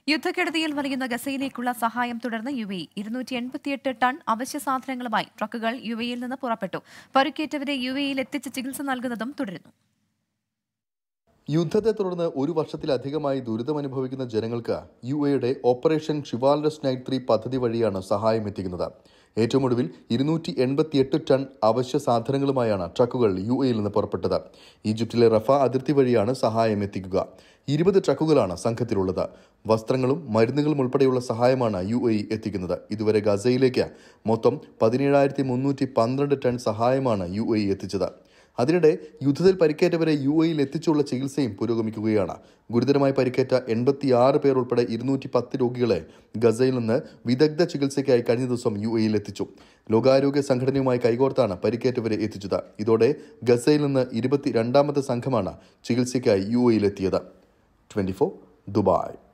യുദ്ധക്കെടുതിയിൽ വലിയുന്ന ഗസയിലേക്കുള്ള സഹായം തുടർന്ന് U A ഇരുന്നൂറ്റി എൺപത്തിയെട്ട് ടൺ അവശ്യ സാധനങ്ങളുമായി ട്രക്കുകൾ യു എയിൽ നിന്ന് പുറപ്പെട്ടു പരുക്കേറ്റവരെ യു എയിൽ എത്തിച്ച് ചികിത്സ നൽകുന്നതും തുടരുന്നു യുദ്ധത്തെ തുടർന്ന് ഒരു വർഷത്തിലധികമായി ദുരിതമനുഭവിക്കുന്ന ജനങ്ങൾക്ക് യു എയുടെ ഓപ്പറേഷൻ ഷിവാൽഡസ് നൈറ്റ് ത്രീ പദ്ധതി വഴിയാണ് സഹായം എത്തിക്കുന്നത് ഏറ്റവും ഒടുവിൽ ഇരുന്നൂറ്റി എൺപത്തിയെട്ട് ടൺ അവശ്യ സാധനങ്ങളുമായാണ് ട്രക്കുകൾ യു എയിൽ നിന്ന് പുറപ്പെട്ടത് ഈജിപ്തിലെ റഫ അതിർത്തി വഴിയാണ് സഹായം എത്തിക്കുക ഇരുപത് ട്രക്കുകളാണ് സംഘത്തിലുള്ളത് വസ്ത്രങ്ങളും മരുന്നുകളും ഉൾപ്പെടെയുള്ള സഹായമാണ് യു എ എത്തിക്കുന്നത് ഇതുവരെ ഗസയിലേക്ക് മൊത്തം പതിനേഴായിരത്തി മുന്നൂറ്റി പന്ത്രണ്ട് ടൺ സഹായമാണ് യു എ എത്തിച്ചത് അതിനിടെ യുദ്ധത്തിൽ പരിക്കേറ്റവരെ യു എയിൽ എത്തിച്ചുള്ള ചികിത്സയും പുരോഗമിക്കുകയാണ് ഗുരുതരമായി പരിക്കേറ്റ എൺപത്തിയാറ് പേർ ഉൾപ്പെടെ ഇരുന്നൂറ്റി പത്ത് രോഗികളെ ഗസയിൽ നിന്ന് വിദഗ്ധ ചികിത്സയ്ക്കായി കഴിഞ്ഞ ദിവസം യു എയിൽ എത്തിച്ചു ലോകാരോഗ്യ സംഘടനയുമായി കൈകോർത്താണ് പരിക്കേറ്റവരെ എത്തിച്ചത് ഇതോടെ ഗസയിൽ നിന്ന് ഇരുപത്തി രണ്ടാമത്തെ സംഘമാണ് ചികിത്സയ്ക്കായി യു എയിൽ എത്തിയത് ട്വന്റി ദുബായ്